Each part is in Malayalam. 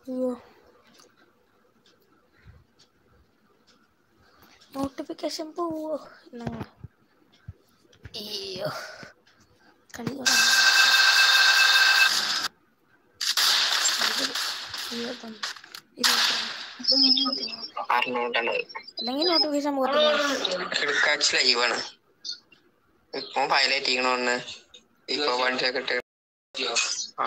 അയ്യോ നോട്ടിഫിക്കേഷൻ പോവോ എന്നാ അയ്യോ കളി തുടങ്ങി. ഇരുപത്തൊന്ന്, ഇരുപത്തിരണ്ട്. അറിഞ്ഞുകൊണ്ടാണ് അല്ലെങ്കിൽ നോട്ടിഫിക്കേഷൻ പോകത്തില്ല കിടക്കാച്ച് ലൈവാണ് ഇപ്പൊ പൈലറ്റ് ചെയ്യണോന്ന് ഇപ്പൊ വണ്ടിയൊക്കെ ഇട്ട് ആ.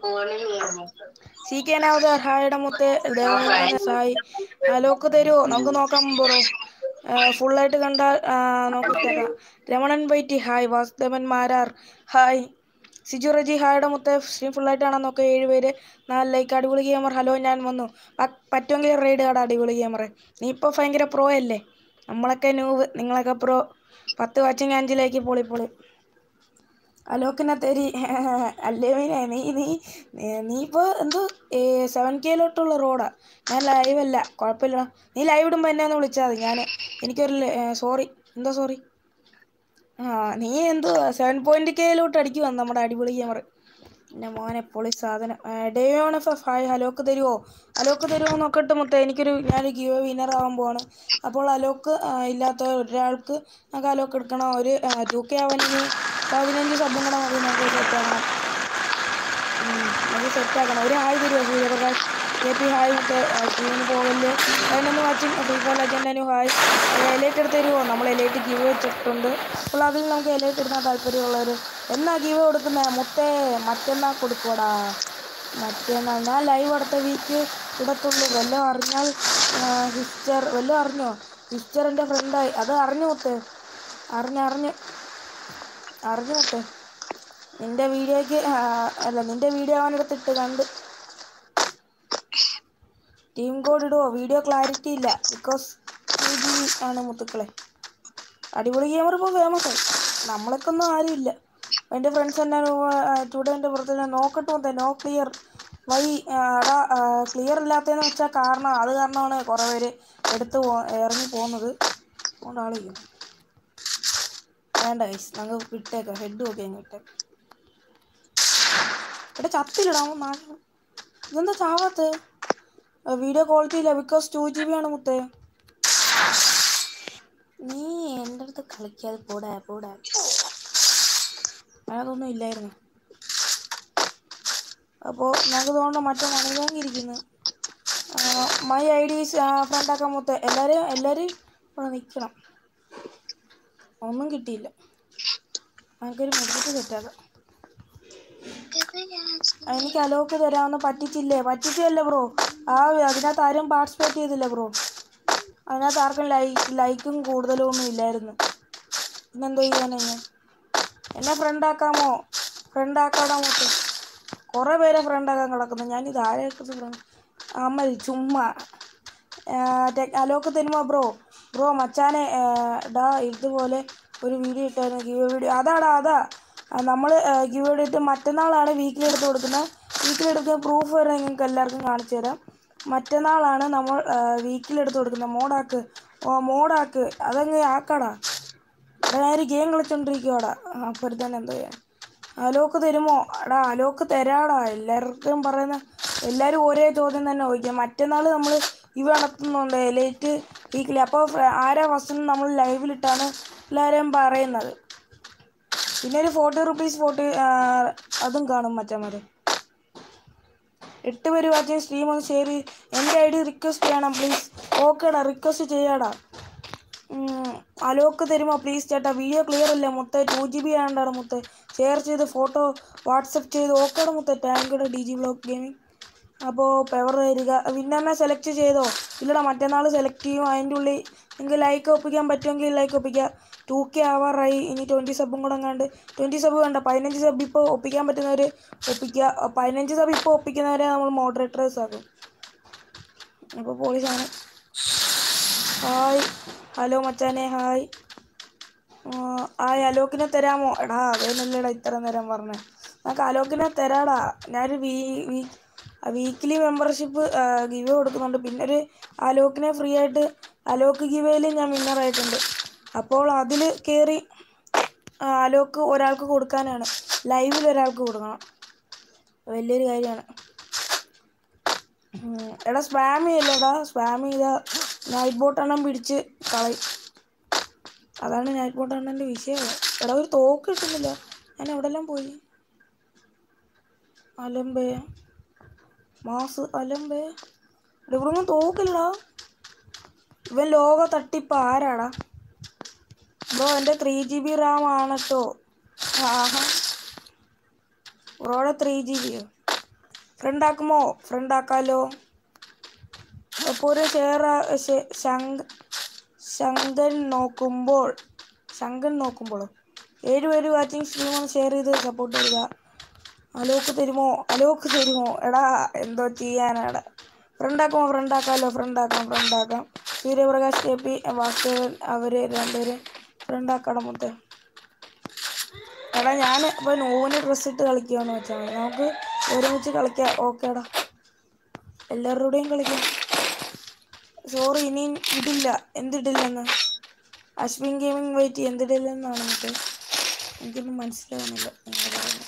സി കെ നാവതർ ഹായുടെ മുത്ത് ദേവനന്ദ സായി ലോക്ക് തരുമോ നമുക്ക് നോക്കാം ബ്രോ ഫുള്ളായിട്ട് കണ്ടാൽ ആ, നമുക്ക് കേൾക്കാം Ramanan Whitey hi Vasudevan Marar hi Siju Reji ഹായുടെ മുത്ത് സ്ട്രീം ഫുള്ളായിട്ട് കാണാൻ നോക്കുക ഏഴ് പേര് നാല് ലൈക്ക് അടിപൊളി ഗെയിമർ ഹലോ ഞാൻ വന്നു പ- പറ്റുമെങ്കിൽ റൈഡ് കാർഡ് അടിപൊളി ഗെയിമറെ നീ ഇപ്പോൾ ഭയങ്കര പ്രോ അല്ലേ നമ്മളൊക്കെ നൂവ് നിങ്ങളൊക്കെ പ്രോ പത്ത് വാച്ചിങ് അഞ്ചിലേക്ക് പൊളി പൊളി അലോക്കിനെ തെരി അല്ലേ മീനെ നീ നീ നീ- നീ ഇപ്പോൾ എന്തോ സെവൻ കെയിലോട്ടുള്ള റോഡാ ഞാൻ ലൈവ് അല്ല കുഴപ്പമില്ല നീ ലൈവ് ഇടുമ്പോൾ എന്നെ ഒന്ന് വിളിച്ചാൽ മതി ഞാൻ എനിക്കൊരു സോറി എന്താ സോറി ആ നീ എന്തോ സെവൻ പോയിന്റ് കെയിലോട്ട് അടിക്കുവാ നമ്മുടെ അടിപൊളി ഗെയിമർ എൻ്റെ മോനെ പൊളി സാധനം ഡേയോൺ എഫ് എഫ് ഹായ് അലോക്ക് തരുമോ അലോക്ക് തരുമോ നോക്കട്ടെ മുത്ത എനിക്കൊരു ഞാനൊരു ഗിയോ വിന്നർ ആവാൻ പോവാണ് അപ്പോൾ അലോക്ക് ആ, ഇല്ലാത്ത ഒരാൾക്ക് നമുക്ക് അലോക്ക് എടുക്കണം ഒരു ടു കെ ആവാനിന് പതിനഞ്ച് സബും കൂടെ മതി നമുക്ക് സെറ്റ് ആക്കണം ഉം, നമുക്ക് സെറ്റ് ആക്കണം ഒരു ഹായ് തരുമോ സൂര്യപ്രകാശ് കെ പി ഹായ് മുത്ത് സ്ക്രീനിന് പോകല് അതിനൊന്ന് വാച്ചിങ് ഫ്രീ ഫയർ ലെജൻഡനു ഹായ് എലൈറ്റ് എടുത്ത് തരുമോ നമ്മൾ എലൈറ്റ് ഗീവ് വെച്ചിട്ടുണ്ട് അപ്പോൾ അതിൽ നമുക്ക് എലൈറ്റ് എടുക്കാൻ താല്പര്യമുള്ളവർ എന്നാ ഗീവ് കൊടുക്കുന്നത് മുത്തേ മറ്റന്നാ കൊടുക്കൂടാ മറ്റന്നാൾ ഞാൻ ലൈവ് അടുത്ത വീക്ക് ഇടത്തുള്ളൂ വല്ലതും അറിഞ്ഞാൽ ഹിസ്റ്റർ വല്ലതും അറിഞ്ഞോ ഹിസ്റ്റർ എൻ്റെ ഫ്രണ്ടായി അത് അറിഞ്ഞു മുത്തേ അറിഞ്ഞറിഞ്ഞ് അറിഞ്ഞു മുത്തേ നിന്റെ വീഡിയോയ്ക്ക് ആ, അല്ല നിന്റെ വീഡിയോ അവനെടുത്തിട്ട് കണ്ട് ടീം കോഡ് ഇടുവോ വീഡിയോ ക്ലാരിറ്റി ഇല്ല ബിക്കോസ് ടു ജി ആണ് മുത്തുക്കളെ അടിപൊളി ഗെയിമർ ഇപ്പോൾ ഫേമസ് ആയി നമ്മളൊക്കെ ഒന്നും ആരുമില്ല എൻ്റെ ഫ്രണ്ട്സ് തന്നെ സ്റ്റുഡൻറ്റ് പുറത്ത് നോക്കട്ടെ മുത്തേ നോ ക്ലിയർ വൈ എടാ ക്ലിയർ ഇല്ലാത്തതെന്ന് വെച്ചാൽ കാരണം അത് കാരണമാണ് കുറേ പേര് എടുത്ത് പോ ഇറങ്ങി പോകുന്നത് അതുകൊണ്ട് ആളില്ല വേണ്ട ഗൈസ് നമുക്ക് വിട്ടേക്കാം ഹെഡ് ഒക്കെ അങ്ങ് വിട്ടേക്കാം എടാ ചത്തിലിടാ നാല് ഇതെന്താ ചാവാത്തേ വീഡിയോ ക്വാളിറ്റി ഇല്ല ബിക്കോസ് ടു ജി ബി ആണ് മുത്തേ നീ എൻ്റെ അടുത്ത് കളിക്കാതെ പോടാ പോടാ അതൊന്നും ഇല്ലായിരുന്നു അപ്പോൾ നമുക്ക് തോന്നുന്നു മറ്റേ മണിവാങ്ങിയിരിക്കുന്നു മൈ ഐ ഡി ഫ്രണ്ടാക്കാൻ മുത്തേ എല്ലാവരും എല്ലാവരും ഇവിടെ നിൽക്കണം ഒന്നും കിട്ടിയില്ല നമുക്കൊരു മെഡിക്കറ്റ് സെറ്റാക്കാം എനിക്ക് അലോക്ക് തരാമെന്ന് പറ്റിച്ചില്ലേ പറ്റിച്ചല്ലേ ബ്രോ ആ അതിനകത്ത് ആരും പാർട്ടിസിപ്പേറ്റ് ചെയ്തില്ല ബ്രോ അതിനകത്ത് ആർക്കും ലൈക്ക് ലൈക്കും കൂടുതലും ഒന്നും ഇല്ലായിരുന്നു പിന്നെന്തോ ചെയ്യാനാ ഞാൻ എന്നെ ഫ്രണ്ടാക്കാമോ ഫ്രണ്ടാക്കാടാ മോട്ട് കുറേ പേരെ ഫ്രണ്ടാക്കാൻ കിടക്കുന്നു ഞാനിത് ആരെ ഫ്രണ്ട് അമ്മ ചുമ്മാ അലോക്ക് തരുമോ ബ്രോ ബ്രോ മച്ചാനെ ആ, ഡാ ഇതുപോലെ ഒരു വീഡിയോ ഇട്ടായിരുന്നു ഗീവ് വീഡിയോ അതാടാ അതാ നമ്മൾ ഗീവ് വീഡിയോ ഇട്ട് മറ്റന്നാളാണ് വീക്കിലി എടുത്ത് കൊടുക്കുന്നത് വീക്കിലി എടുക്കുന്ന പ്രൂഫ് വരെ നിങ്ങൾക്ക് എല്ലാവർക്കും കാണിച്ചു തരാം മറ്റന്നാളാണ് നമ്മൾ വീക്കിലി എടുത്ത് കൊടുക്കുന്നത് മോഡാക്ക് ഓ മോഡാക്ക് അതങ്ങ് ആക്കാടാ എടാ ഞാനൊരു ഗെയിം കളിച്ചോണ്ടിരിക്കുവാടാ അപ്പോഴത്തേന് എന്തോ ചെയ്യാൻ അലോക്ക് തരുമോ എടാ അലോക്ക് തരാടാ എല്ലാവർക്കും പറയുന്ന എല്ലാവരും ഒരേ ചോദ്യം തന്നെ ചോദിക്കാം മറ്റന്നാൾ നമ്മൾ ഇവ നടത്തുന്നുണ്ട് ലേറ്റ് വീക്കിലി അപ്പോൾ ആരാ ഫസ്റ്റ് നമ്മൾ ലൈവിലിട്ടാണ് എല്ലാവരും പറയുന്നത് പിന്നെ ഒരു ഫോർട്ടി റുപ്പീസ് ഫോർട്ടി അതും കാണും മറ്റന്മാർ എട്ട് പേര് വാച്ചിങ് സ്ട്രീം ഒന്ന് ഷെയർ ചെയ്ത് എൻ്റെ ഐ ഡി റിക്വസ്റ്റ് ചെയ്യണം പ്ലീസ് ഓക്കേടാ റിക്വസ്റ്റ് ചെയ്യാടാ ഉം, അലോക്ക് തരുമോ പ്ലീസ് ചേട്ടാ വീഡിയോ ക്ലിയർ അല്ലേ മുത്തേ ടു ജി ബി ആണ്ടാണ് മുത്തേ ഷെയർ ചെയ്ത് ഫോട്ടോ വാട്സപ്പ് ചെയ്ത് ഓക്കേടെ മുത്തേ താങ്ക്യുടെ ഡി ജി ബ്ലോക്ക് ഗെയിമിംഗ് അപ്പോൾ പെവർ തരിക വിന്നറിനെ സെലക്ട് ചെയ്തോ ഇല്ലടാ മറ്റന്നാൾ സെലക്ട് ചെയ്യും അതിൻ്റെ ഉള്ളിൽ നിങ്ങൾക്ക് ലൈക്ക് ഒപ്പിക്കാൻ പറ്റുമെങ്കിൽ ലൈക്ക് ഒപ്പിക്കുക ടു കെ ആവാറായി ഇനി ട്വൻറ്റി സബും കൂടെ കണ്ട് ട്വൻറ്റി സബ് വേണ്ട പതിനഞ്ച് സബ് ഇപ്പോൾ ഒപ്പിക്കാൻ പറ്റുന്നവർ ഒപ്പിക്കുക പതിനഞ്ച് സബ് ഇപ്പോൾ ഒപ്പിക്കുന്നവരെ നമ്മൾ മോഡറേറ്റേഴ്സ് ആക്കും അപ്പോൾ പോലീസാണ് ഹായ് ഹലോ മച്ചാനെ ഹായ് ആ, ഹായ് അലോക്കിനെ തരാമോ എടാ അതേന്നല്ലേടാ ഇത്ര നേരം പറഞ്ഞേ നമുക്ക് അലോക്കിനെ തരാടാ ഞാനൊരു വീ വീ വീക്കിലി മെമ്പർഷിപ്പ് ഗിവ് കൊടുക്കുന്നുണ്ട് പിന്നെ ഒരു അലോക്കിനെ ഫ്രീ ആയിട്ട് അലോക്ക് ഗിവയിൽ ഞാൻ വിന്നറായിട്ടുണ്ട് അപ്പോൾ അതിൽ കയറി അലോക്ക് ഒരാൾക്ക് കൊടുക്കാനാണ് ലൈവിൽ ഒരാൾക്ക് കൊടുക്കണം വലിയൊരു കാര്യമാണ് ഉം എടാ സ്പാം ചെയ്യല്ലേടാ സ്പാം ചെയ്ത നൈറ്റ് ബോട്ടെണ്ണം പിടിച്ച് കളയും അതാണ് നൈറ്റ് ബോട്ട് അണ്ണന്റെ വിഷയം എടാ ഒരു തോക്ക് കിട്ടുന്നില്ല ഞാൻ എവിടെല്ലാം പോയി അലമ്പേ മാസ് അലമ്പേ എടാ ഇവിടൊന്നും തോക്കില്ലടാ ഇവൻ ലോക തട്ടിപ്പ് ആരാടാ ബ്രോ എൻ്റെ ത്രീ ജി ബി റാം ആണട്ടോ ആഹാ ബ്രോയുടെ ത്രീ ജി ബിയോ ഫ്രണ്ട് ആക്കുമോ ഫ്രണ്ട് ആക്കാലോ അപ്പോൾ ഒരു ഷെയർ ശങ്ക ശങ്കൻ നോക്കുമ്പോൾ ശങ്കൻ നോക്കുമ്പോഴോ ഏഴ് പേര് വാച്ചിങ് സ്ട്രീം ഒന്ന് ഷെയർ ചെയ്ത് സപ്പോർട്ട് ചെയ്യുക അലോക്ക് തരുമോ അലോക്ക് തരുമോ എടാ എന്തോ ചെയ്യാനാടാ ഫ്രണ്ടാക്കുമോ ഫ്രണ്ടാക്കാമല്ലോ ഫ്രണ്ടാക്കാം ഫ്രണ്ടാക്കാം സൂര്യപ്രകാശ് കെ പി വാസുദേവൻ അവർ രണ്ടുപേരും ഫ്രണ്ടാക്കണം മൊത്തം എടാ ഞാൻ ഇപ്പോൾ നോവിന് ഡ്രസ്സ് ഇട്ട് കളിക്കുകയെന്ന് വെച്ചാൽ മതി നമുക്ക് ഒരുമിച്ച് കളിക്കാം ഓക്കേടാ എല്ലാവരുടെയും കളിക്കാം സോറി ഇനിയും ഇടില്ല എന്തിടില്ലെന്ന് അശ്വിൻ ഗെയിമിംഗ് വെയിറ്റ് എന്തിടില്ലെന്നാണ് മറ്റേ എനിക്കൊന്നും മനസ്സിലാവുന്നില്ല നിങ്ങൾ പറയുന്നത്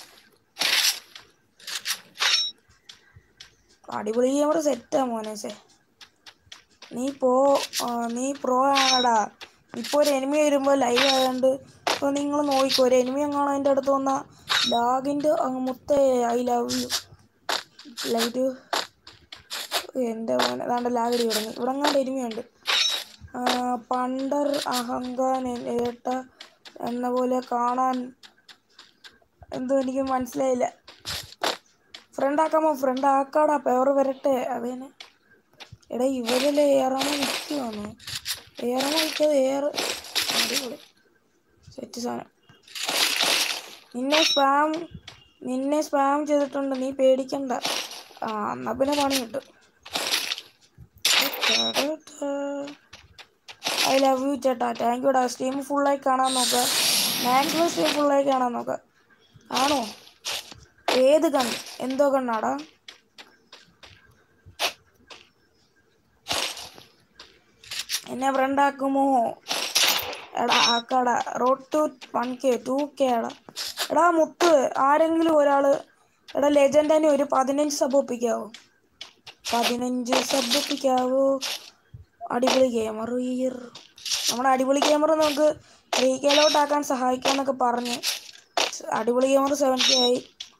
അടിപൊളി ക്യാമറ സെറ്റാ മോനേസേ നീ പോ ആ, നീ പ്രോ ആണടാ ഇപ്പോൾ ഒരു എനിമി വരുമ്പോൾ ലൈവ് ആയതുകൊണ്ട് ഇപ്പോൾ നിങ്ങൾ നോക്കിക്കോ ഒരു എനിമി എങ്ങാണോ അതിൻ്റെ അടുത്ത് വന്നാൽ ലാഗിൻ്റെ അങ്ങ് മുത്തേ ഐ ലവ് യു ലൈറ്റ് എൻ്റെ മോനെ അതാണ്ട് ലാഗടി തുടങ്ങി ഇവിടെ അങ്ങാണ്ട് എനിമിയുണ്ട് ആ, പണ്ടർ അഹങ്കാൻ ഏട്ട എന്ന പോലെ കാണാൻ എന്തോ എനിക്ക് മനസ്സിലായില്ല ഫ്രണ്ട് ആക്കാമോ ഫ്രണ്ട് ആക്കാടാ പേർ വരട്ടെ അതേനെ എടാ ഇവരല്ലേ ഏറാമ നിൽക്കുവാന്ന് ഏറാമ നിൽക്കാതെ ഏറ് അടിപൊളി സെറ്റ് സാധനം നിന്നെ സ്പാം നിന്നെ സ്പാം ചെയ്തിട്ടുണ്ട് നീ പേടിക്കണ്ട ആ എന്നാ പിന്നെ പണി കിട്ടും ഐ ലവ് യു ചേട്ടാ താങ്ക് യുടാ സ്ട്രീം ഫുള്ളായി കാണാൻ നോക്കുക മാക്സിമം സ്ട്രീം ഫുള്ളായി കാണാൻ നോക്കുക ആണോ ഏത് കൺ എന്തോ കണ്ണാടാ എന്നെ ഫ്രണ്ട് ആക്കുമോ എടാ ആക്കാടാ road to one K two K എടാ എടാ മുത്ത് ആരെങ്കിലും ഒരാൾ എടാ ലെജൻഡനെ ഒരു പതിനഞ്ച് സബ് ഒപ്പിക്കാവോ പതിനഞ്ച് സബ് ഒപ്പിക്കാവോ അടിപൊളി ഗെയിമർ നമ്മുടെ അടിപൊളി ഗെയിമർ നമുക്ക് ത്രീ കെയിലോട്ടാക്കാൻ സഹായിക്കാന്നൊക്കെ പറഞ്ഞ് അടിപൊളി ഗെയിമർ സെവൻ കെ ആയി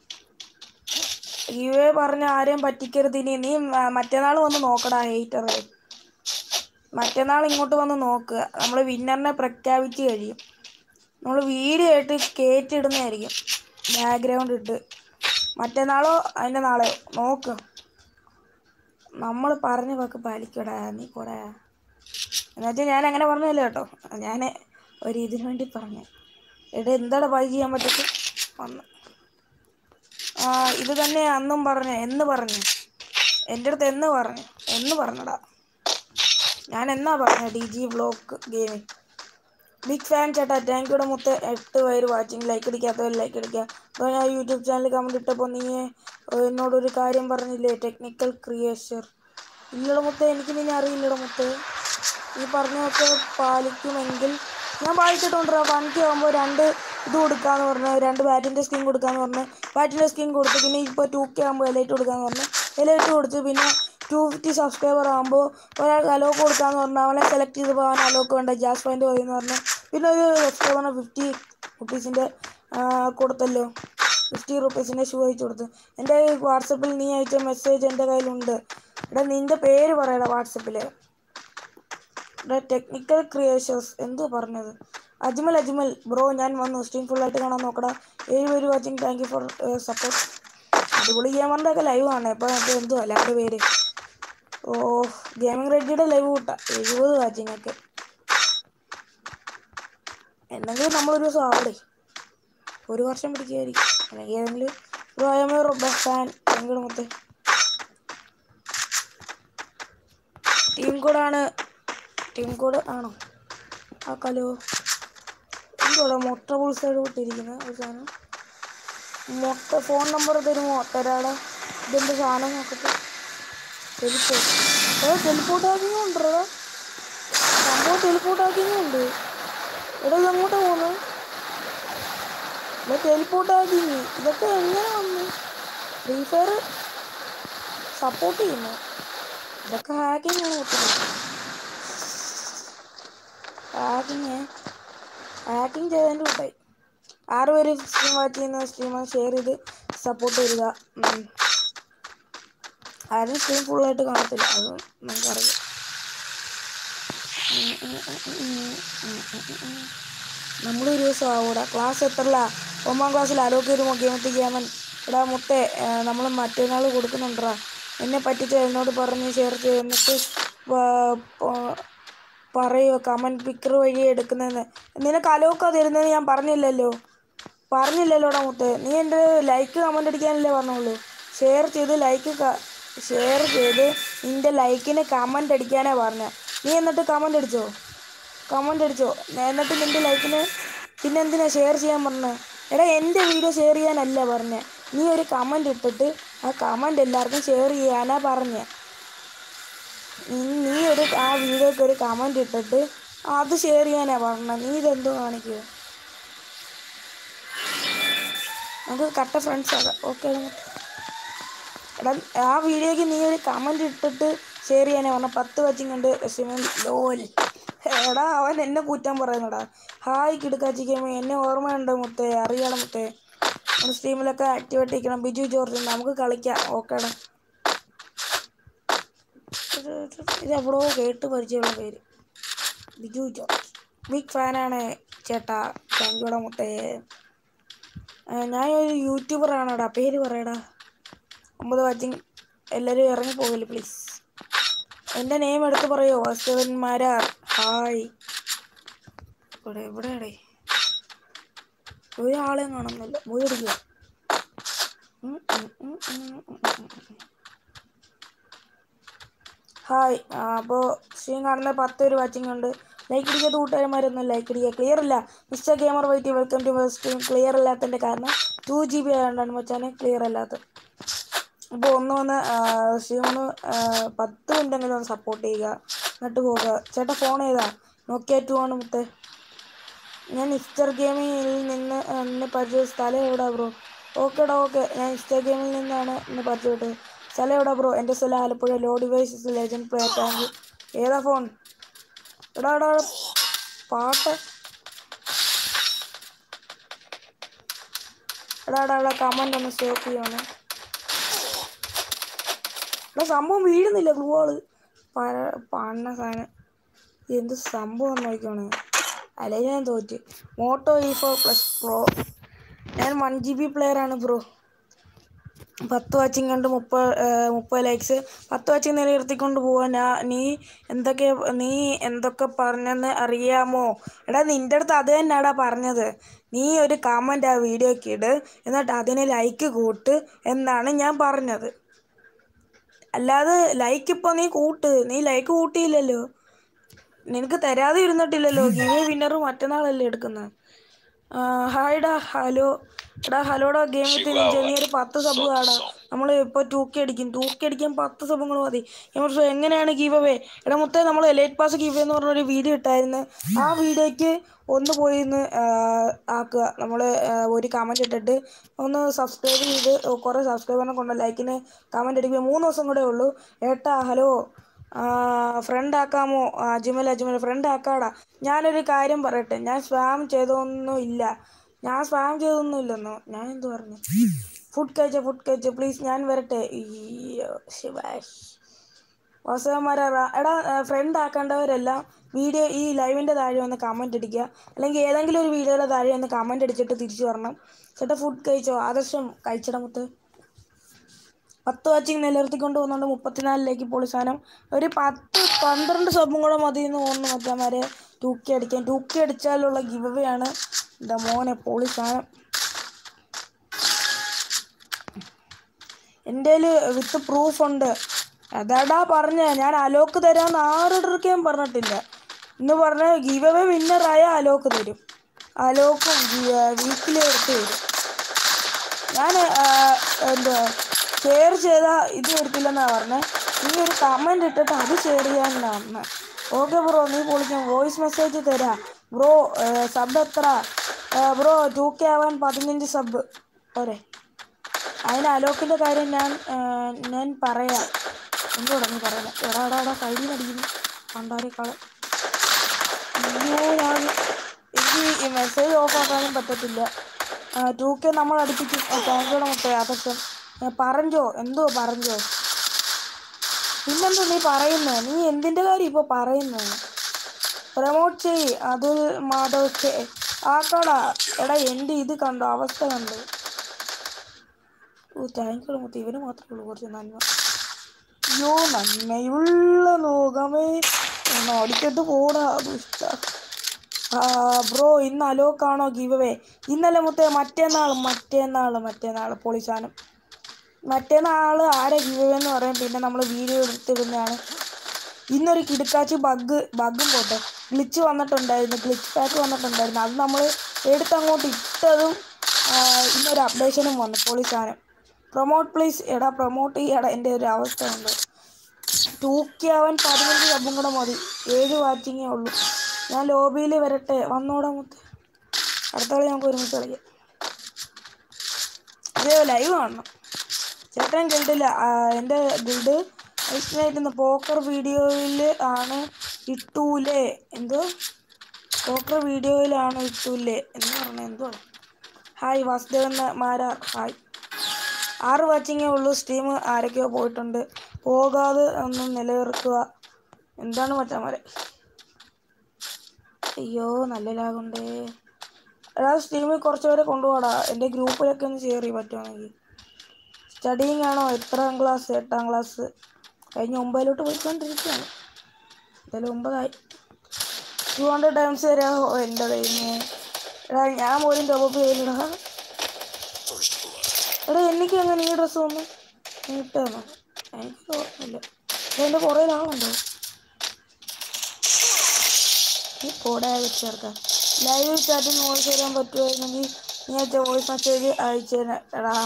ഇവേ പറഞ്ഞ ആരെയും പറ്റിക്കരുത് ഇനി നീ മ- മറ്റന്നാൾ വന്ന് നോക്കടാ ഹെയ്റ്ററെ മറ്റന്നാൾ ഇങ്ങോട്ട് വന്ന് നോക്കുക നമ്മൾ വിന്നറിനെ പ്രഖ്യാപിച്ച് കഴിയും നമ്മൾ വീഡിയോ ആയിട്ട് കയറ്റിടുന്നതായിരിക്കും ബാക്ക്ഗ്രൗണ്ട് ഇട്ട് മറ്റന്നാളോ അതിൻ്റെ നാളെയോ നോക്ക് നമ്മൾ പറഞ്ഞ വാക്ക് പാലിക്കടാ നീ കൂടാ എന്നുവെച്ചാൽ ഞാൻ അങ്ങനെ പറഞ്ഞതല്ല കേട്ടോ ഞാൻ ഒരു ഇതിനു വേണ്ടി പറഞ്ഞു എടാ എന്താടാ പൈ ചെയ്യാൻ പറ്റത്ത് വന്ന് ആ ഇത് തന്നെ അന്നും പറഞ്ഞു എന്ന് പറഞ്ഞു എൻ്റെ അടുത്ത് എന്ന് പറഞ്ഞു എന്ന് പറഞ്ഞടാ ഞാൻ എന്നാ പറഞ്ഞ D G block gaming big fan ചേട്ടാ താങ്ക് യുടെ മുത്ത് എട്ട് പേര് വാച്ചിങ് ലൈക്ക് അടിക്കാത്തവർ ലൈക്ക് അടിക്കുക അപ്പോൾ ഞാൻ യൂട്യൂബ് ചാനൽ കമൻറ്റ് ഇട്ടപ്പോൾ നീ ഏഹ്, എന്നോടൊരു കാര്യം പറഞ്ഞില്ലേ ടെക്നിക്കൽ ക്രിയേഷൻ ഇല്ലട മുത്ത് എനിക്ക് നിന്നെ അറിയില്ലട മുത്ത് ഈ പറഞ്ഞതൊക്കെ പാലിക്കുമെങ്കിൽ ഞാൻ പാലിച്ചിട്ടുണ്ടോ വൺക്ക് ആകുമ്പോൾ രണ്ട് ഇത് കൊടുക്കാന്ന് പറഞ്ഞ് രണ്ട് ബാറ്റിൻ്റെ സ്കിൻ കൊടുക്കാന്ന് പറഞ്ഞ് ബാറ്റിൻ്റെ സ്കിൻ കൊടുത്ത് പിന്നെ ഇപ്പോൾ ടു കെ ആകുമ്പോൾ എലൈറ്റ് കൊടുക്കാന്ന് പറഞ്ഞ് എലൈറ്റ് കൊടുത്ത് പിന്നെ ടു ഫിഫ്റ്റി സബ്സ്ക്രൈബർ ആകുമ്പോൾ ഒരാൾക്ക് അലോക്ക് കൊടുക്കാന്ന് പറഞ്ഞാൽ അവനെ സെലക്ട് ചെയ്തപ്പോൾ അവൻ അലോക്ക് വേണ്ട ജാസ് പോയിന്റ് പറയുന്ന പറഞ്ഞ് പിന്നെ ഒരു സബ്സ്ക്രൈബറിന് ഫിഫ്റ്റി റുപ്പീസിൻ്റെ കൊടുത്തല്ലോ ഫിഫ്റ്റി റുപ്പീസിൻ്റെ ഷൂ അയച്ചു കൊടുത്ത് എൻ്റെ വാട്സപ്പിൽ നീ അയച്ച മെസ്സേജ് എൻ്റെ കയ്യിലുണ്ട് എടാ നിൻ്റെ പേര് പറയടാ വാട്സപ്പിൽ ഇവിടെ ടെക്നിക്കൽ ക്രിയേഷൻസ് എന്തോ പറഞ്ഞത് അജ്മൽ അജ്മൽ ബ്രോ ഞാൻ വന്നു സ്ട്രീം ഫുള്ളായിട്ട് കാണാൻ നോക്കടാ ഏഴ് പേര് watching thank you for support അടിപൊളി ഗെയിമറിൻ്റെ ഒക്കെ ലൈവ് ആണ് ഇപ്പോൾ മറ്റേ എന്തോ അല്ല അവരുടെ പേര് ഓ ഗെയിമിംഗ് റെഡിയുടെ ലൈവ് കൂട്ടാ എഴുപത് വാച്ചിങ് ഒക്കെ എന്നെങ്കിലും നമ്മളൊരു ദിവസം ആവടേ ഒരു വർഷം പിടിക്കുമായിരിക്കും അല്ലെങ്കിൽ ഏതെങ്കിലും bro I'm a best fan എങ്കിലും മൊത്തം ടീം കോഡാണ് ടീം കോഡ് ആണോ ആക്കാലോ എന്തോടാ മുട്ട പുളിസൈഡ് വിട്ടിരിക്കുന്നത് ഒരു സാധനം മുട്ട ഫോൺ നമ്പർ തരുമോ തരാടാ ഇതെന്ത് സാധനം നോക്കട്ടെ ടെലിപ്പോട്ട് ഏ ടെലിപ്പോട്ട് ആക്കിയും ഉണ്ടോ സംഭവം ടെലിപ്പോട്ട് ആക്കിയും ഉണ്ട് എടാ ഇത് എങ്ങോട്ടാ പോകുന്നത് ഇവിടെ ടെലിപ്പോട്ട് ആക്കി ഇതൊക്കെ എങ്ങനെ വന്നു ഫ്രീ ഫയർ സപ്പോർട്ട് ചെയ്യുന്നു ഇതൊക്കെ ഹാക്കിങ്ങാണ് മൊത്തത്തിൽ ഹാക്കിങ് ഹാക്കിങ് ചെയ്തതിൻ്റെ കൂട്ടായി ആറ് പേര് സ്ട്രീം വാച്ച് ചെയ്യുന്ന സ്ട്രീമർ ഷെയർ ചെയ്ത് സപ്പോർട്ട് തരിക ഉം. ആരും സ്ട്രീം ഫുള്ളായിട്ട് കാണത്തില്ല അത് നമുക്കറിയാം ഉം, ഉം, ഉം, ഉം, ഉം, ഉം, ഉം, ഉം. നമ്മളൊരു ദിവസം ആവൂടാ ക്ലാസ് എത്രല്ല ഒമ്പതാം ക്ലാസ്സിൽ അലോക്ക് ചെയ്ത് ഗെയിമത്തി ഗെയിമൻ എടാ മുത്തേ നമ്മൾ മറ്റന്നാൾ കൊടുക്കുന്നുണ്ടടാ എന്നെ പറ്റിച്ച എന്നോട് പറഞ്ഞ് ഷെയർ ചെയ്ത് എന്നിട്ട് വ- പ- പറയുമോ കമൻറ്റ് പിക്കർ വഴി എടുക്കുന്നതെന്ന് നിനക്ക് അലോക്കാ തരുന്നത് ഞാൻ പറഞ്ഞില്ലല്ലോ പറഞ്ഞില്ലല്ലോടാ മുത്തേ നീ എൻ്റെ ലൈക്ക് കമൻ്റ് അടിക്കാനല്ലേ പറഞ്ഞുള്ളൂ ഷെയർ ചെയ്ത് ലൈക്ക് ഷെയർ ചെയ്ത് നിൻ്റെ ലൈക്കിന് കമൻ്റ് അടിക്കാനാ പറഞ്ഞ നീ എന്നിട്ട് കമൻ്റ് അടിച്ചോ കമൻ്റ് അടിച്ചോ എന്നിട്ട് നിൻ്റെ ലൈക്കിന് പിന്നെ എന്തിനാ ഷെയർ ചെയ്യാൻ പറഞ്ഞത് എടാ എൻ്റെ വീഡിയോ ഷെയർ ചെയ്യാനല്ല പറഞ്ഞത് നീ ഒരു കമൻ്റ് ഇട്ടിട്ട് ആ കമൻ്റ് എല്ലാവർക്കും ഷെയർ ചെയ്യാനാ പറഞ്ഞത് നീ- നീ ഒരു ആ വീഡിയോക്ക് ഒരു കമൻ്റ് ഇട്ടിട്ട് അത് ഷെയർ ചെയ്യാനാ പറഞ്ഞത് നീ ഇതെന്തോ കാണിക്കുക നമുക്ക് കട്ട ഫ്രണ്ട്സ് ആകാം ഓക്കെ എടാ ആ വീഡിയോക്ക് നീ ഒരു കമൻ്റ് ഇട്ടിട്ട് ഷെയർ ചെയ്യാനാ പറഞ്ഞ പത്ത് വച്ചും കണ്ട് സിമൻ ലോൽ എടാ അവൻ എന്നെ കുറ്റം പറയുന്നടാ ഹായ് കിടക്കാച്ചിക്കുമ്പോൾ എന്നെ ഓർമ്മയുണ്ട് മുത്തേ അറിയണം മുത്തേ നമ്മുടെ സ്ട്രീമിലൊക്കെ ആക്ടിവേറ്റ് ഇരിക്കണം ബിജു ജോർജ് നമുക്ക് കളിക്കാം ഓക്കേടാ ഇത് എവിടെയോ കേട്ട് പരിചയമുള്ള പേര് ബിജു ജോർജ് ബിഗ് ഫാനാണ് ചേട്ടാ താങ്ക് യുടാ മുത്തേ ആ, ഞാൻ ഒരു യൂട്യൂബറാണോടാ പേര് പറയടാ ഒമ്പത് വാച്ചിങ് എല്ലാവരും ഇറങ്ങി പോകല്ലേ പ്ലീസ് എൻ്റെ നെയിം എടുത്ത് പറയോ വാസ്തവന്മാരാ ഹായ് ഇവിടെ എവിടെയാടേ ഒരാളെയും കാണുന്നില്ല പോയി അടിക്കുക ഉം, ഉം, ഉം, ഉം, ഉം, ഉം, ഉം, ഉം. ഹായ് അപ്പോൾ സ്ട്രീം കാണുന്ന പത്ത് പേര് വാച്ചിങ് ഉണ്ട് ലൈക്ക് അടിക്കാത്ത കൂട്ടുകാരന്മാരൊന്നും ലൈക്ക് അടിക്കുക ക്ലിയർ ഇല്ല Mr gamer Whitey welcome to stream clear അല്ലാത്തതിൻ്റെ കാരണം ടു ജി ബി ആയതുകൊണ്ടാണ് മച്ചാനെ ക്ലിയർ അല്ലാത്തത് അപ്പോൾ ഒന്ന് വന്ന് സ്ട്രീം ഒന്ന് ആ, പത്ത് മിനിറ്റെങ്കിലും ഒന്ന് സപ്പോർട്ട് ചെയ്യുക എന്നിട്ട് പോകുക ചേട്ടാ ഫോൺ ഏതാ നോക്കിയ ടു ആണ് മുത്തേ ഞാൻ ഇസ്റ്റർ ഗെയിമിൽ നിന്ന് ഇന്ന് പരിചയ സ്ഥലം എവിടാ ബ്രോ ഓക്കേടാ ഓക്കെ ഞാൻ ഇസ്റ്റർ ഗെയിമിൽ നിന്നാണ് ഇന്ന് പരിചയപ്പെട്ടത് സ്ഥലം എവിടാ ബ്രോ എൻ്റെ സ്ഥലം Alappuzha low devices legend play tank ഏതാ ഫോൺ എടാ എടാ എടാ, പാട്ട് എടാ എടാ എടാ കമൻ്റ് ഒന്ന് സ്റ്റോപ്പ് ചെയ്യണം എടാ സംഭവം വീഴുന്നില്ല ഗ്ലൂ ആള് പര പണ്ണ സാധനം എന്ത് സംഭവം നോക്കിയാണ് അല്ലെങ്കിൽ ഞാൻ തോറ്റ് Moto E four plus pro ഞാൻ വൺ ജി ബി പ്ലെയറാണ് ബ്രോ പത്ത് വാച്ചിങ് കണ്ട് മുപ്പത് മുപ്പത് ലൈക്സ് പത്ത് വാച്ചിങ് നിലനിർത്തിക്കൊണ്ട് പോവാൻ ഞാ നീ എന്തൊക്കെ നീ എന്തൊക്കെ പറഞ്ഞെന്ന് അറിയാമോ എടാ നിൻ്റെ അടുത്ത് അത് തന്നെയാടാ പറഞ്ഞത് നീ ഒരു കമൻറ്റ് ആ വീഡിയോക്ക് ഇട് എന്നിട്ട് അതിന് ലൈക്ക് കൂട്ട് എന്നാണ് ഞാൻ പറഞ്ഞത് അല്ലാതെ ലൈക്ക് ഇപ്പോൾ നീ കൂട്ട് നീ ലൈക്ക് കൂട്ടിയില്ലല്ലോ നിനക്ക് തരാതെ ഇരുന്നിട്ടില്ലല്ലോ ഗീവേ വിന്നർ മറ്റന്നാളല്ലേ എടുക്കുന്നത് ഹായ്ഡാ ഹലോ എടാ ഹലോടാ ഗെയിം വിത്ത് നിഞ്ച നീ ഒരു പത്ത് സബ് കാടാ നമ്മൾ ഇപ്പോൾ ടൂ കെ അടിക്കും ടൂ കെ അടിക്കാൻ പത്ത് സബുകൾ മതി പക്ഷേ എങ്ങനെയാണ് ഗീവ് അവേ എടാ മുത്തേ നമ്മൾ എലൈറ്റ് പാസ് ഗീവ് എന്ന് പറഞ്ഞൊരു വീഡിയോ ഇട്ടായിരുന്നു ആ വീഡിയോയ്ക്ക് ഒന്ന് പോയി ഒന്ന് ആക്കുക നമ്മൾ ഒരു കമൻറ്റ് ഇട്ടിട്ട് ഒന്ന് സബ്സ്ക്രൈബ് ചെയ്ത് കുറേ സബ്സ്ക്രൈബറിനെ കൊണ്ട് ലൈക്കിന് കമൻറ്റ് അടിക്കുക മൂന്ന് ദിവസം കൂടെ ഉള്ളൂ ഏട്ടാ ഹലോ ഫ്രണ്ട് ആക്കാമോ ആ, അജ്മൽ അജ്മൽ ഫ്രണ്ട് ആക്കാടാ ഞാനൊരു കാര്യം പറയട്ടെ ഞാൻ സ്പാം ചെയ്തൊന്നും ഇല്ല ഞാൻ സ്പാം ചെയ്തൊന്നും ഇല്ലെന്നോ ഞാൻ എന്ത് പറഞ്ഞു ഫുഡ് കഴിച്ച ഫുഡ് കഴിച്ച പ്ലീസ് ഞാൻ വരട്ടെ അയ്യോ, ശിവാഷ് വാസവന്മാരാ എടാ ഫ്രണ്ട് ആക്കേണ്ടവരെല്ലാം വീഡിയോ ഈ ലൈവിൻ്റെ താഴെ ഒന്ന് കമൻറ്റ് അടിക്കുക അല്ലെങ്കിൽ ഏതെങ്കിലും ഒരു വീഡിയോയുടെ താഴെ ഒന്ന് കമൻറ്റ് അടിച്ചിട്ട് തിരിച്ചു വരണം ചേട്ടാ ഫുഡ് കഴിച്ചോ ആദർശം കഴിച്ചിട മുത്ത് പത്ത് വാച്ചിങ് നിലനിർത്തിക്കൊണ്ട് പോകുന്നുണ്ട് മുപ്പത്തിനാലിലേക്ക് പൊളി സാധനം ഒരു പത്ത് പന്ത്രണ്ട് സബും കൂടെ മതി എന്ന് തോന്നുന്നു മറ്റന്മാരെ തൂക്കി അടിക്കാൻ തൂക്കി അടിച്ചാലുള്ള ഗിവ് ആണ് എൻ്റെ മോനെ പൊളി സാധനം എൻ്റെ വിത്ത് പ്രൂഫ് ഉണ്ട് അതാടാ പറഞ്ഞ ഞാൻ അലോക്ക് തരാമെന്ന് ആരുടെ ഞാൻ പറഞ്ഞിട്ടില്ല ഇന്ന് പറഞ്ഞ ഗിവ് അവേ വിന്നറായ അലോക്ക് തരും അലോക്കും വീക്കിലി എടുത്ത് തരും ഞാൻ എന്താ ഷെയർ ചെയ്ത ഇത് എടുത്തില്ലെന്നാ പറഞ്ഞത് നീ ഒരു കമൻറ്റ് ഇട്ടിട്ട് അത് ഷെയർ ചെയ്യാനാണ് പറഞ്ഞത് ഓക്കെ ബ്രോ നീ പൊളിക്കാം വോയിസ് മെസ്സേജ് തരാം ബ്രോ സബ് എത്ര ബ്രോ ടു കെ ആവാൻ പതിനഞ്ച് സബ് പോരെ അതിന് അലോക്കിൻ്റെ കാര്യം ഞാൻ ആ, ഞാൻ പറയാം എന്തോടാ നീ പറയുന്നത് എടാ എടാ എടാ കയ്യിൽ നിന്ന് അടിക്കുന്നു പണ്ടാരേക്കാളെ അയ്യോ ഞാൻ എനിക്ക് ഈ മെസ്സേജ് ഓഫ് ആക്കാനും പറ്റത്തില്ല ടു കെ നമ്മൾ അടുപ്പിച്ച് താങ്കളുടെ മുട്ട അതൊക്കെ ഏ, പറഞ്ഞോ എന്തോ പറഞ്ഞോ പിന്നെന്തോ നീ പറയുന്നത് നീ എന്തിന്റെ കാര്യം ഇപ്പൊ പറയുന്നത് പ്രമോട്ട് ചെയ് അത് മാധവ് കെ ആക്കടാ എടാ എൻ്റെ ഇത് കണ്ടോ അവസ്ഥ കണ്ടോ ഓ താങ്ക് യു മുത്ത് ഇവന് മാത്രമേ ഉള്ളൂ കുറച്ച് നന്മ അയ്യോ നന്മയുള്ള ലോകമേ ഒന്ന് ഓടിച്ചിട്ട് പോടാ ദുഷ്ട ബ്രോ ഇന്ന് അലോക്കാണോ ഗീവ് അവേ ഇന്നലെ മുത്തേ മറ്റേന്നാൾ മറ്റേന്നാൾ മറ്റേന്നാൾ പൊളിസാനം മറ്റേന്നാൾ ആരെ ഗീവ് എന്ന് പറയും പിന്നെ നമ്മൾ വീഡിയോ എടുത്തിടുന്നതാണ് ഇന്നൊരു കിടുക്കാച്ച് ബഗ് ബഗ്ഗും പോട്ടെ ഗ്ലിച്ച് വന്നിട്ടുണ്ടായിരുന്നു ഗ്ലിച്ച് പാക്ക് വന്നിട്ടുണ്ടായിരുന്നു അത് നമ്മൾ എടുത്തങ്ങോട്ട് ഇട്ടതും ആ, ഇന്നൊരു അപ്ഡേഷനും വന്നു പൊളി സാധനം പ്രൊമോട്ട് പ്ലീസ് എടാ പ്രൊമോട്ട് ചെയ്യടാ എൻ്റെ ഒരു അവസ്ഥ ഉണ്ട് ടൂക്കി അവൻ പതിനഞ്ച് സബും കൂടെ മതി ഏഴ് വാച്ചിങ്ങേ ഉള്ളൂ ഞാൻ ലോബിയിൽ വരട്ടെ വന്നോടാ മുത്ത് അടുത്ത കളി നമുക്ക് ഒരുമിച്ച് കളിക്കാം ഇത് ലൈവ് കാണണം ചേട്ടൻ ഗിൽഡില്ല എൻ്റെ ഗിൽഡ് ഐസ്നായിട്ട് പോക്കർ വീഡിയോയിൽ ആണ് ഇട്ടൂലേ എന്തോ പോക്കർ വീഡിയോയിലാണ് ഇട്ടൂലേ എന്ന് പറഞ്ഞ എന്തോ ഹായ് വാസുദേവൻ മാരാർ ഹായ് ആറ് വാച്ചിങ്ങേ ഉള്ളൂ സ്ട്രീം ആരൊക്കെയോ പോയിട്ടുണ്ട് പോകാതെ ഒന്ന് നിലനിർത്തുക എന്താണ് മച്ചാമാരെ അയ്യോ നല്ല ലാഗുണ്ടേ എടാ സ്ട്രീമിൽ കുറച്ച് പേരെ കൊണ്ടുപോടാ എൻ്റെ ഗ്രൂപ്പിലൊക്കെ ഒന്ന് ഷെയർ ചെയ്യാൻ പറ്റുവാണെങ്കിൽ സ്റ്റഡിങ് ആണോ എത്രാം ക്ലാസ് എട്ടാം ക്ലാസ് കഴിഞ്ഞ ഒമ്പതിലോട്ട് പോയിക്കൊണ്ടിരിക്കുകയാണ് എന്തായാലും ഒമ്പതായി ടു ഹൺഡ്രഡ് ടൈംസ് വരെ ഓ, എൻ്റെ ദൈവമേ എടാ ഞാൻ പോലും ടോപ്പ് ചെയ്തില്ലടാ എടാ എനിക്ക് അങ്ങനെ ഈ ഡ്രസ്സ് വന്നു നീ ഇട്ടാന്നോ എനിക്ക് ഓർമ്മയില്ല എടാ എൻ്റെ കുറേ ആളുണ്ടോ ഈ പോടാ വെച്ചേർക്കാം ലൈവ് ചാറ്റിൽ വോയിസ് തരാൻ പറ്റുമായിരുന്നെങ്കിൽ നീ അയച്ച വോയിസ് മെസ്സേജ് അയച്ചേനെ എടാ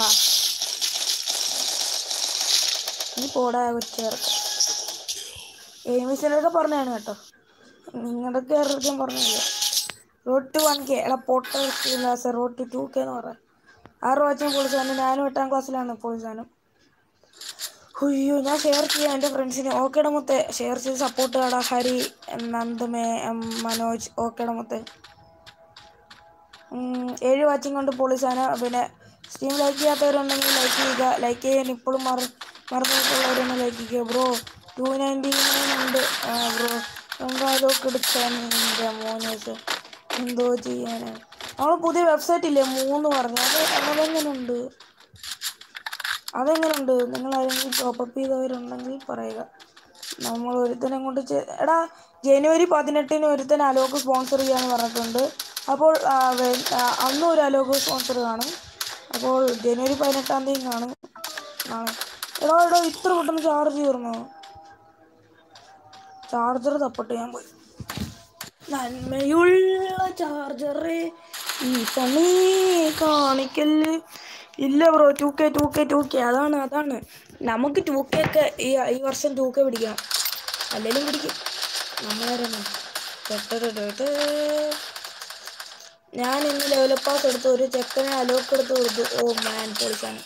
നീ പോടാ വെച്ചേർക്കാം എയിമിസിനൊക്കെ പറഞ്ഞാണ് കേട്ടോ നിങ്ങളുടെയൊക്കെ ആരുടെയും പറഞ്ഞില്ല റോഡ് ടു വൺ കെ എടാ പൊട്ട sir road to two K എന്ന് പറയാം ആറ് വാച്ചും പൊളിച്ചാനും ഞാനും എട്ടാം ക്ലാസ്സിലാണ് പൊളിച്ചാനും അയ്യോ ഞാൻ ഷെയർ ചെയ്യാം എൻ്റെ ഫ്രണ്ട്സിന് ഓക്കേടെ മുത്തെ ഷെയർ ചെയ്ത് സപ്പോർട്ട് ചെയ്യടാ ഹരി നന്ദമേ എം, മനോജ് ഓക്കേടെ മുത്തെ ഉം, ഏഴ് വാച്ചിങ് കൊണ്ട് പൊളിച്ചാണ് പിന്നെ സ്ട്രീം ലൈക്ക് ചെയ്യാത്തവരുണ്ടെങ്കിൽ ലൈക്ക് ചെയ്യുക ലൈക്ക് ചെയ്യാൻ ഇപ്പോഴും മറ മറന്നിട്ടുള്ളവരൊന്ന് ലൈക്ക് ചെയ്യുക ബ്രോ ടു നയൻറ്റി നയൻ ഉണ്ട് ബ്രോ അതൊക്കെ എടുക്കാൻ എൻ്റെ മോനേസ് എന്തോ ചെയ്യാനാണ് നമ്മൾ പുതിയ വെബ്സൈറ്റ് ഇല്ലേ മൂന്ന് പറഞ്ഞു അത് അതെങ്ങനെയുണ്ട് അതെങ്ങനെയുണ്ട് നിങ്ങൾ ആരെങ്കിലും ടോപ്പപ്പ് ചെയ്തവരുണ്ടെങ്കിൽ പറയുക നമ്മൾ ഒരുത്തനെ കൊണ്ട് ചെ- എടാ ജനുവരി പതിനെട്ടിന് ഒരുത്തൻ അലോക്ക് സ്പോൺസർ ചെയ്യാന്ന് പറഞ്ഞിട്ടുണ്ട് അപ്പോൾ ആ, വെ- ആ, അന്നും ഒരു അലോക്ക് സ്പോൺസർ കാണും അപ്പോൾ ജനുവരി പതിനെട്ടാം തീയതി കാണും ആണ് എടാ എടാ ഇത്ര പെട്ടെന്ന് ചാർജ് തീർന്നോ ചാർജർ തപ്പട്ട് ഞാൻ പോയി നന്മയുള്ള ചാർജറെ ഈ പണി കാണിക്കല് ഇല്ല bro two K two K two K അതാണ് അതാണ് നമുക്ക് ടു കെ ഒക്കെ ഈ ഈ വർഷം ടു കെ പിടിക്കാം അല്ലെങ്കിലും പിടിക്കും നമ്മളാരാണ് ഞാൻ ഇന്ന് ലെവൽ പാസ് എടുത്ത് ഒരു ചെക്കനെ അലോക്ക് എടുത്ത് കൊടുത്തു ഓ മാൻ പൊളിച്ചാണ്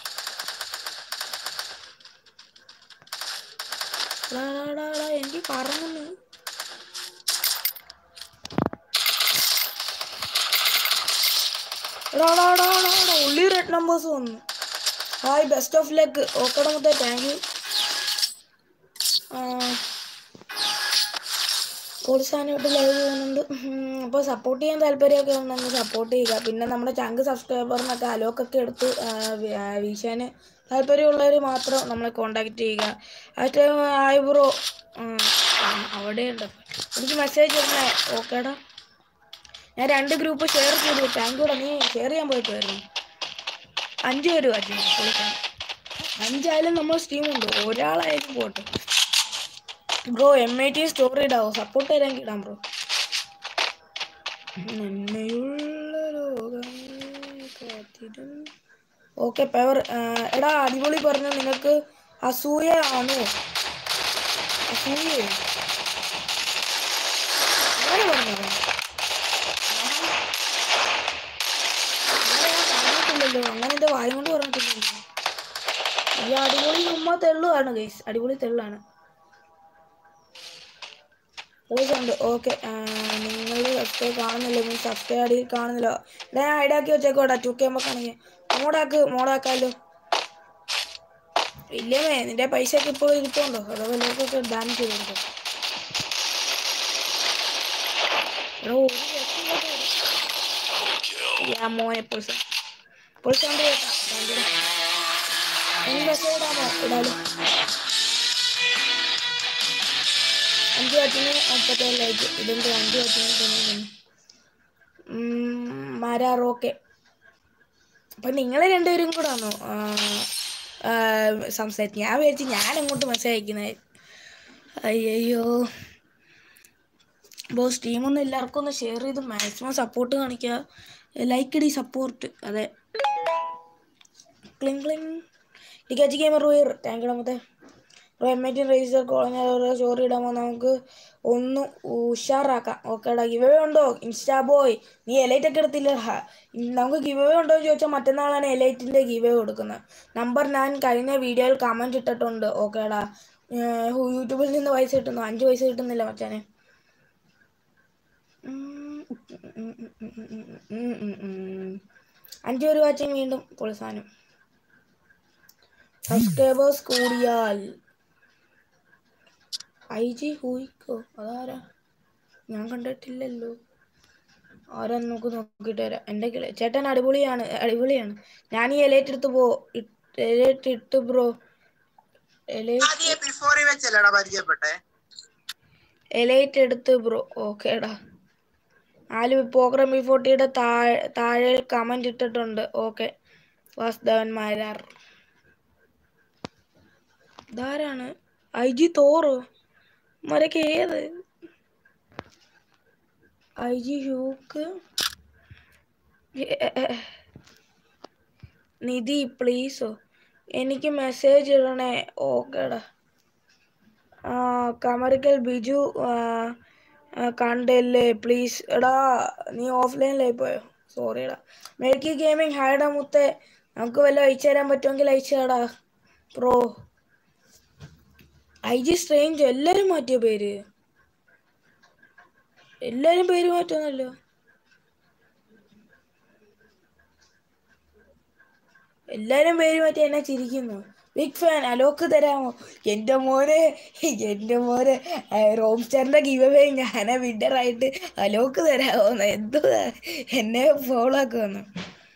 എനിക്ക് പറഞ്ഞു എടാ എടാ എടാ എടാ എടാ ഉള്ളി റെഡ് നമ്പേഴ്സ് വന്നു ഹായ് ബെസ്റ്റ് ഓഫ് ലക്ക് ഓക്കെടാ മുത്തേ താങ്ക് യു പോളിസാനായിട്ട് ലൈവ് ചെയ്യുന്നുണ്ട് അപ്പോൾ സപ്പോർട്ട് ചെയ്യാൻ താല്പര്യമൊക്കെ ഉണ്ടെങ്കിൽ സപ്പോർട്ട് ചെയ്യുക പിന്നെ നമ്മുടെ ചങ്ക് സബ്സ്ക്രൈബറിനൊക്കെ അലോക്കൊക്കെ എടുത്ത് ആ, വി- ആ, വീശാൻ താല്പര്യമുള്ളവർ മാത്രം നമ്മളെ കോണ്ടാക്ട് ചെയ്യുക അറ്റ് ഹായ് ബ്രോ അവിടെയുണ്ട് എനിക്ക് മെസ്സേജ് ഇടണേ ഓക്കേടാ ഞാൻ രണ്ട് ഗ്രൂപ്പ് ഷെയർ ചെയ്തു താങ്ക് യൂടാ നീ ഷെയർ ചെയ്യാൻ പോയിട്ടായിരുന്നു അഞ്ച് പേര് വാച്ചു പൊളിക്കാൻ അഞ്ചായാലും നമ്മൾ സ്ട്രീമുണ്ട് ഒരാളായാലും പോട്ടെ bro M I T story ഇടാവോ സപ്പോർട്ട് തരാൻ ഇടാം ബ്രോ നന്മയുള്ള ലോകമേ കാത്തിടും ഓക്കെ പവർ എടാ അടിപൊളി പറഞ്ഞു നിനക്ക് അസൂയ ആണോ അസൂയ അങ്ങനെ പറഞ്ഞോ അങ്ങനെ ഞാൻ പറഞ്ഞിട്ടില്ലല്ലോ അങ്ങനെ എൻ്റെ വായ കൊണ്ട് പറഞ്ഞിട്ടില്ലല്ലോ ഈ അടിപൊളി ഉമ്മ തെള്ളുവാണ് ഗൈസ് അടിപൊളി തെള്ളാണ് ഉണ്ട് ഓക്കെ നിങ്ങൾ സബ്സ്ക്രൈബ് കാണുന്നില്ല മീൻ സബ്സ്ക്രൈബ് അടിയിൽ കാണുന്നില്ല ഞാൻ ഐഡാക്കി വെച്ചേക്കോടാ ടു കെ എമ്മക്കാണെങ്കിൽ മോഡാക്ക് മോഡാക്കാലോ ഇല്ലേ നിന്റെ പൈസ ഒക്കെ ഇപ്പോൾ ഇരിപ്പുണ്ടോ അതോ വല്ലവർക്കൊക്കെ ബാൻ ചെയ്ത് കൊടുക്കും എടോ, ഒരു രക്ഷയും ഇല്ല. യാ മോനെ പൊളിച്ച പൊളിച്ചോണ്ട് കേട്ടാ ഭയങ്കര എനിക്ക് മെസ്സേജ് ഇടാമോ ഇടാലോ അഞ്ച് പത്തിന് മുപ്പത്തേഴ് ലൈക്ക് ഇതെന്ത് അഞ്ച് പത്തിന് തന്നെ മര റോക്കെ അപ്പൊ നിങ്ങൾ രണ്ടുപേരും കൂടെ ആണോ സംസാരിച്ച് ഞാൻ വിചാരിച്ചു ഞാൻ അങ്ങോട്ട് മെസ്സേജ് അയക്കുന്നത് അയ്യോ ബോസ് ടീമൊന്നും എല്ലാവർക്കും ഒന്ന് ഷെയർ ചെയ്ത് മാക്സിമം സപ്പോർട്ട് കാണിക്കുക ലൈക്ക് ഇടി സപ്പോർട്ട് അതെ ക്ലിങ് ക്ലിങ് ടിക്കാച്ചി ഗെയിമർ ഉയർ താങ്ക് ഇടാമത്തെ എം ഐ ടി രജിസ്റ്റർ കോളഞ്ഞ സ്റ്റോറി ഇടാമോ നമുക്ക് ഒന്ന് ഉഷാറാക്കാം ഓക്കേടാ ഗിവ് അവേ ഉണ്ടോ ഇൻസ്റ്റാ ബോയ് നീ എലൈറ്റ് ഒക്കെ എടുത്തില്ലടാ നമുക്ക് ഗിവ് അവേ ഉണ്ടോ എന്ന് ചോദിച്ചാൽ മറ്റന്നാളാണ് എലൈറ്റിൻ്റെ ഗിവ് അവേ കൊടുക്കുന്നത് നമ്പർ ഞാൻ കഴിഞ്ഞ വീഡിയോയിൽ കമൻറ്റ് ഇട്ടിട്ടുണ്ട് ഓക്കേടാ യൂട്യൂബിൽ നിന്ന് പൈസ കിട്ടുന്നു അഞ്ച് പൈസ കിട്ടുന്നില്ല മച്ചാനെ അഞ്ചു പേര് വാച്ചിങ് വീണ്ടും പൊളിസാനം സബ്സ്ക്രൈബേഴ്സ് കൂടിയാൽ ഐ ജി ഹൂയിക്കോ അതാരാ ഞാൻ കണ്ടിട്ടില്ലല്ലോ ആരാന്ന് നമുക്ക് നോക്കിയിട്ട് വരാം എൻ്റെ കിളി ചേട്ടൻ അടിപൊളിയാണ് അടിപൊളിയാണ് ഞാൻ ഈ എലൈറ്റ് എടുത്ത് പോ എലൈറ്റ് ഇട്ട് ബ്രോ എലൈറ്റ് ആദ്യം ബിഫോറിൽ വെച്ചല്ലടാ പരിചയപ്പെട്ടെ എലൈറ്റ് എടുത്ത് ബ്രോ ഓക്കേടാ നാല് പ്രോഗ്രാം ബി ഫോർട്ടിയുടെ താഴെ താഴെ കമൻറ്റ് ഇട്ടിട്ടുണ്ട് ഓക്കെ വാസ്തവന്മാരാർ ഇതാരാണ് ഐ ജി തോറോ മരക്ക് ഏത് ഐ ജി ഹ്യൂക്ക് നിധി പ്ലീസോ എനിക്ക് മെസ്സേജ് ഇടണേ ഓക്കേടാ ആ കമറിക്കൽ ബിജു ആ, ആ, കണ്ടല്ലേ പ്ലീസ് എടാ നീ ഓഫ്ലൈനിലായി പോയോ സോറിടാ മെൽക്കി ഗെയിമിംഗ് ഹായടാ മുത്തേ നമുക്ക് വല്ല അയച്ചു തരാൻ പറ്റുമെങ്കിൽ അയച്ചു തരാടാ പ്രോ ഐ ജി സ്ട്രേഞ്ച് എല്ലാരും മാറ്റിയ പേര് എല്ലാരും പേര് മാറ്റുന്നല്ലോ എല്ലാരും പേര് മാറ്റി എന്നെ ചിരിക്കുന്നു ബിഗ് ഫാൻ അലോക്ക് തരാമോ എൻ്റെ മോനെ എൻ്റെ മോനെ റോംസ്റ്ററിന്റെ ഗിവവേ ഞാൻ വിന്നറായിട്ട് അലോക്ക് തരാമോ എന്തുവാ എന്നെ ഫോളോ ആക്കുമെന്ന്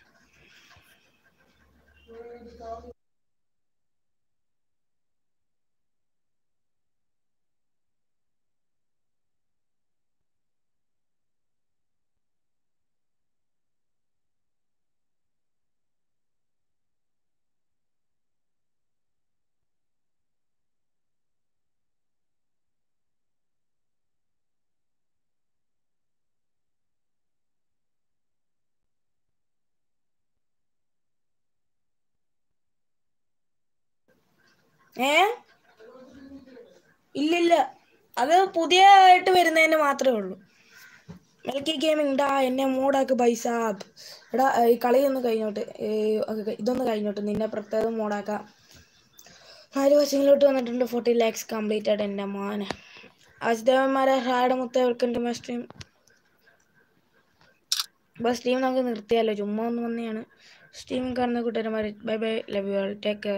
ഏ ഇല്ലില്ല അത് പുതിയതായിട്ട് വരുന്നതിന് മാത്രമേ ഉള്ളൂ മിൽക്കി ഗെയിമിംഗ് ഡാ എന്നെ മോഡാക്ക് പൈസ എടാ ഈ കളി ഒന്ന് കഴിഞ്ഞോട്ട് ഏ, ഒക്കെ ഇതൊന്ന് കഴിഞ്ഞോട്ട് നിന്നെ പ്രത്യേകം മോഡാക്കാം നാല് വശങ്ങളിലോട്ട് വന്നിട്ടുണ്ട് ഫോർട്ടി ലാക്സ് കംപ്ലീറ്റഡ് എൻ്റെ മോനെ അജിദേവന്മാരെ ഹായുടെ മുത്ത വെൽക്കം ടു മൈ സ്ട്രീം ബസ് സ്ട്രീം നമുക്ക് നിർത്തിയാലോ ചുമ്മാ ഒന്ന് വന്നെയാണ് സ്ട്രീം കാണുന്ന കൂട്ടുകാരന്മാർ bye bye love you all take care